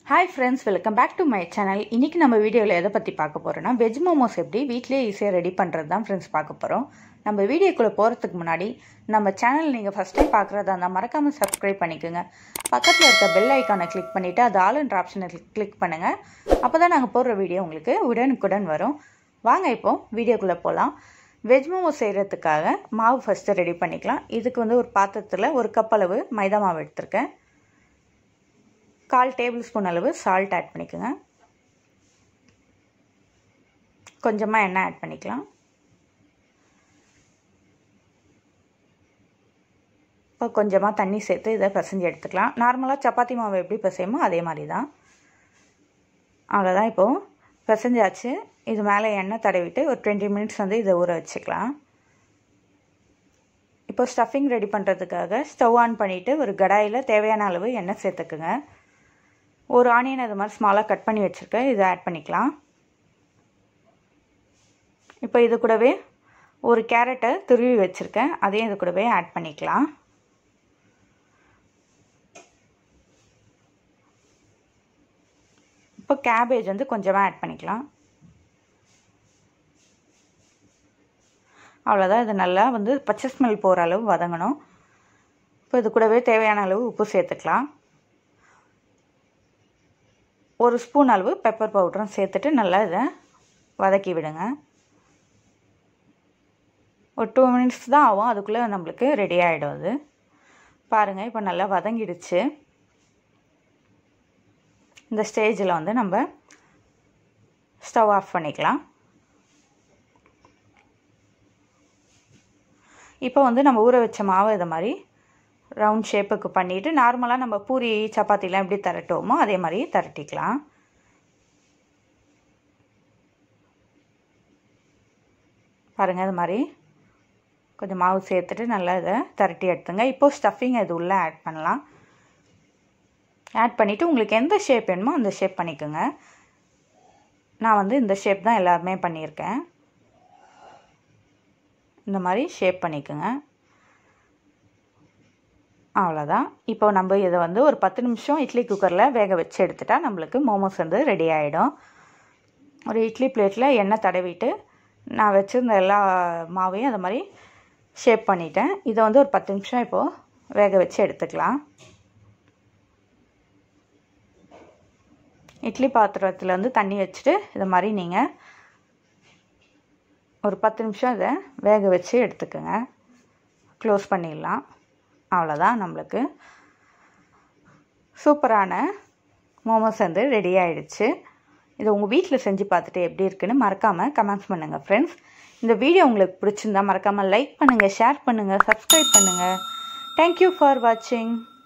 hi friends welcome back to my channel இன்றைக்கி நம்ம வீடியோவில் எதை பற்றி பார்க்க போகிறோன்னா வெஜ் மோமோஸ் எப்படி வீட்டிலேயே ஈஸியாக ரெடி பண்ணுறது தான் ஃப்ரெண்ட்ஸ் பார்க்க போகிறோம் நம்ம வீடியோக்குள்ளே போகிறதுக்கு முன்னாடி நம்ம சேனல் நீங்கள் ஃபஸ்ட் டைம் பார்க்குறதா இருந்தால் மறக்காமல் சப்ஸ்கிரைப் பண்ணிக்கோங்க பக்கத்தில் இருக்க பெல் ஐக்கானை கிளிக் பண்ணிவிட்டு அது ஆல்ன்ற ஆப்ஷனை கிளிக் பண்ணுங்கள் அப்போ தான் நாங்கள் போடுற வீடியோ உங்களுக்கு உடனுக்குடன் வரும் வாங்க இப்போ வீடியோக்குள்ளே போகலாம் வெஜ் மோமோஸ் செய்கிறதுக்காக மாவு ஃபஸ்ட்டு ரெடி பண்ணிக்கலாம் இதுக்கு வந்து ஒரு பாத்திரத்தில் ஒரு கப் அளவு மைதா மாவு எடுத்திருக்கேன் கால் டேபிள் ஸ்பூன் அளவு சால்ட் ஆட் பண்ணிக்கோங்க கொஞ்சமாக எண்ணெய் ஆட் பண்ணிக்கலாம் இப்போ கொஞ்சமாக தண்ணி சேர்த்து இதை பிசைஞ்சு எடுத்துக்கலாம் நார்மலாக சப்பாத்தி மாவு எப்படி பிசையுமோ அதே மாதிரி தான் அவ்வளோதான் இப்போது பிசைஞ்சாச்சு இது மேலே எண்ணெய் தடவிட்டு ஒரு டுவெண்ட்டி மினிட்ஸ் வந்து இதை ஊற வச்சுக்கலாம் இப்போ ஸ்டஃபிங் ரெடி பண்ணுறதுக்காக ஸ்டவ் ஆன் பண்ணிவிட்டு ஒரு கடாயில் தேவையான அளவு எண்ணெய் சேர்த்துக்குங்க ஒரு ஆனியன் அது மாதிரி ஸ்மாலாக கட் பண்ணி வச்சுருக்கேன் இதை ஆட் பண்ணிக்கலாம் இப்போ இது கூடவே ஒரு கேரட்டை துருவி வச்சுருக்கேன் அதையும் இது கூடவே ஆட் பண்ணிக்கலாம் இப்போ கேபேஜ் வந்து கொஞ்சமாக ஆட் பண்ணிக்கலாம் அவ்வளோதான் இது நல்லா வந்து பச்சை ஸ்மெல் போகிற அளவு வதங்கணும் இப்போ இது கூடவே தேவையான அளவு உப்பு சேர்த்துக்கலாம் ஒரு ஸ்பூன் அளவு பெப்பர் பவுடரும் சேர்த்துட்டு நல்லா இதை வதக்கி விடுங்க ஒரு டூ மினிட்ஸ் தான் ஆகும் அதுக்குள்ளே நம்மளுக்கு ரெடி ஆகிடும் அது பாருங்கள் இப்போ நல்லா வதங்கிடுச்சு இந்த ஸ்டேஜில் வந்து நம்ம ஸ்டவ் ஆஃப் பண்ணிக்கலாம் இப்போ வந்து நம்ம ஊற வச்ச மாவை இதை மாதிரி ரவுண்ட் ஷேப்புக்கு பண்ணிவிட்டு நார்மலாக நம்ம பூரி சப்பாத்திலாம் எப்படி திரட்டுவோமோ அதே மாதிரி திரட்டிக்கலாம் பாருங்கள் இது மாதிரி கொஞ்சம் மாவு சேர்த்துட்டு நல்லா இதை திரட்டி எடுத்துங்க இப்போது ஸ்டஃபிங் இது உள்ளே ஆட் பண்ணலாம் ஆட் பண்ணிவிட்டு உங்களுக்கு எந்த ஷேப் வேணுமோ அந்த ஷேப் பண்ணிக்கோங்க நான் வந்து இந்த ஷேப் தான் எல்லாருமே பண்ணியிருக்கேன் இந்த மாதிரி ஷேப் பண்ணிக்கோங்க அவ்வளோதான் இப்போ நம்ம இதை வந்து ஒரு பத்து நிமிஷம் இட்லி குக்கரில் வேக வச்சு எடுத்துட்டா நம்மளுக்கு மோமோஸ் வந்து ரெடி ஆகிடும் ஒரு இட்லி பிளேட்டில் எண்ணெய் தடவிட்டு நான் வச்சுருந்த எல்லா மாவையும் அது மாதிரி ஷேப் பண்ணிட்டேன் இதை வந்து ஒரு பத்து நிமிஷம் இப்போது வேக வச்சு எடுத்துக்கலாம் இட்லி பாத்திரத்தில் வந்து தண்ணி வச்சுட்டு இது மாதிரி நீங்கள் ஒரு பத்து நிமிஷம் இதை வேக வச்சு எடுத்துக்கோங்க க்ளோஸ் பண்ணிடலாம் அவ்வளோதான் நம்மளுக்கு சூப்பரான மோமோஸ் வந்து ரெடி ஆகிடுச்சு இதை உங்கள் வீட்டில் செஞ்சு பார்த்துட்டு எப்படி இருக்குன்னு மறக்காமல் கமெண்ட்ஸ் பண்ணுங்கள் ஃப்ரெண்ட்ஸ் இந்த வீடியோ உங்களுக்கு பிடிச்சிருந்தா மறக்காமல் லைக் பண்ணுங்கள் ஷேர் பண்ணுங்கள் சப்ஸ்கிரைப் பண்ணுங்கள் தேங்க்யூ ஃபார் வாட்சிங்